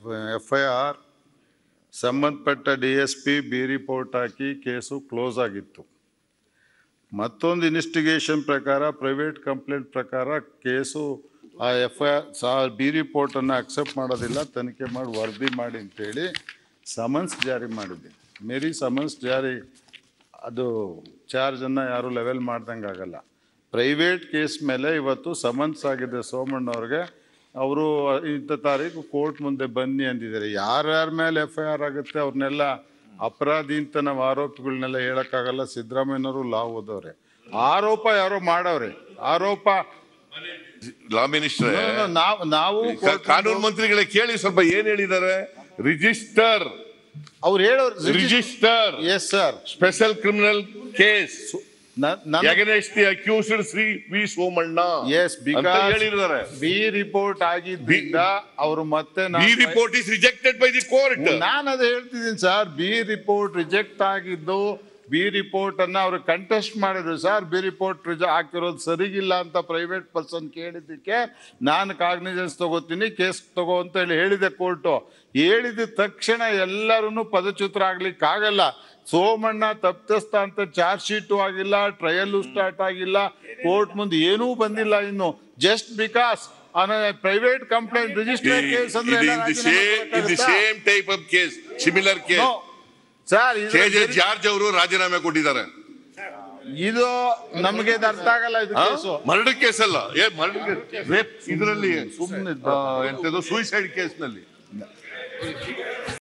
F I R ಸಂಬಂಧಪಟ್ಟ D S P B report ಹಾಕಿ case close ಆಗಿತ್ತು ಮತ್ತೊಂದು ಇನ್ವೆಸ್ಟಿಗೇಷನ್ ಪ್ರಕಾರ ಪ್ರೈವೇಟ್ ಕಂಪ್ಲೇಂಟ್ ಪ್ರಕಾರ ಕೇಸು ಆ ಎಫ್ ಐ ಆರ್ ಸಾ ಬಿ ರಿಪೋರ್ಟನ್ನು ಅಕ್ಸೆಪ್ಟ್ ಮಾಡೋದಿಲ್ಲ ತನಿಖೆ ಮಾಡಿ ವರದಿ ಮಾಡಿ ಅಂತೇಳಿ ಸಮನ್ಸ್ ಜಾರಿ ಮಾಡಿದ್ದೆ ಮೇರಿ ಸಮನ್ಸ್ ಜಾರಿ ಅದು ಚಾರ್ಜನ್ನು ಯಾರು ಲೆವೆಲ್ ಮಾಡ್ದಂಗೆ ಆಗಲ್ಲ ಪ್ರೈವೇಟ್ ಕೇಸ್ ಮೇಲೆ ಇವತ್ತು ಸಮನ್ಸ್ ಆಗಿದೆ ಸೋಮಣ್ಣವ್ರಿಗೆ ಅವರು ಇಂಥ ತಾರೀಕು ಕೋರ್ಟ್ ಮುಂದೆ ಬನ್ನಿ ಅಂದಿದ್ದಾರೆ ಯಾರ್ಯಾರ ಮೇಲೆ ಎಫ್ ಐ ಆರ್ ಆಗುತ್ತೆ ಅವ್ರನ್ನೆಲ್ಲ ಅಪರಾಧಿ ಅಂತ ನಾವು ಆರೋಪಿಗಳನ್ನೆಲ್ಲ ಹೇಳೋಕ್ಕಾಗಲ್ಲ ಸಿದ್ದರಾಮಯ್ಯನವರು ಲಾ ಓದವ್ರೆ ಆರೋಪ ಯಾರೋ ಮಾಡವ್ರೆ ಆರೋಪ ಲಾ ಮಿನಿಸ್ಟರ್ ನಾವು ನಾವು ಕಾನೂನು ಮಂತ್ರಿಗಳೇ ಕೇಳಿ ಸ್ವಲ್ಪ ಏನ್ ಹೇಳಿದ್ದಾರೆ ರಿಜಿಸ್ಟರ್ ಅವ್ರು ಹೇಳೋರು register S sir special criminal case ನನ್ನ against the accused Shri V Somanna S ಅಂತ ಬಿಕಾಸ್ ಹೇಳಿದ್ದಾರೆ ಬಿ ರಿಪೋರ್ಟ್ ಆಗಿದ್ದರಿಂದ ಅವರು ಮತ್ತೆ ದಿ ನಾವು- report is rejected by the court ನಾನು ಅದು ಹೇಳ್ತಿದ್ದೀನಿ ಸರ್ ಬಿ ರಿಪೋರ್ಟ್ ರಿಜೆಕ್ಟ್ ಆಗಿದ್ದು ಬಿ ರಿಪೋರ್ಟ್ ಅನ್ನ ಅವರು ಕಂಟೆಸ್ಟ್ ಮಾಡಿದ್ರು ಸರ್ ಬಿ ರಿಪೋರ್ಟ್ ಹಾಕಿರೋದು ಸರಿಗಿಲ್ಲ ಅಂತ ಪ್ರೈವೇಟ್ ಪರ್ಸನ್ ಕೇಳಿದ್ದಕ್ಕೆ ನಾನು ಕಾಗ್ನಿಜೆನ್ಸ್ ತಗೋತೀನಿ ಕೇಸ್ ತಗೋ ಅಂತ ಹೇಳಿ ಹೇಳಿದೆ ಕೋರ್ಟು ಹೇಳಿದ ತಕ್ಷಣ ಎಲ್ಲರೂ ಪದಚ್ಯುತರ ಆಗ್ಲಿಕ್ಕಾಗಲ್ಲ ಸೋಮಣ್ಣ ತಪ್ಪಿಸ್ತ ಅಂತ ಚಾರ್ಜ್ ಶೀಟು ಆಗಿಲ್ಲ ಟ್ರಯಲ್ ಸ್ಟಾರ್ಟ್ ಆಗಿಲ್ಲ ಕೋರ್ಟ್ ಮುಂದೆ ಏನೂ ಬಂದಿಲ್ಲ ಇನ್ನು just because private complaint register case ಅಂದ್ರೆ ಎಲ್ಲ ದಿ ರಾಜೀನಾಮೆ ಸೇಮ್ ದಿ ಕೊಡಕ್ಕಾಗತ್ತಾ? Same type of case similar case No. Sir K J ಇದು- ಜಾರ್ಜ್ ಅವರು ರಾಜೀನಾಮೆ ಕೊಟ್ಟಿದ್ದಾರೆ ಇದು ನಮಗೆ ಇದು ಅರ್ಥ ಆಗಲ್ಲ ಇದು ಕೇಸು ಮರ್ಡರ್ ಕೇಸ್ ಅಲ್ಲ ಏ ಮರ್ಡರ್ ರೇಪ್ ಇದರಲ್ಲಿ ಸುಮ್ನೆ ಎಂತದು ಸೂಸೈಡ್ ಕೇಸ್ ನಲ್ಲಿ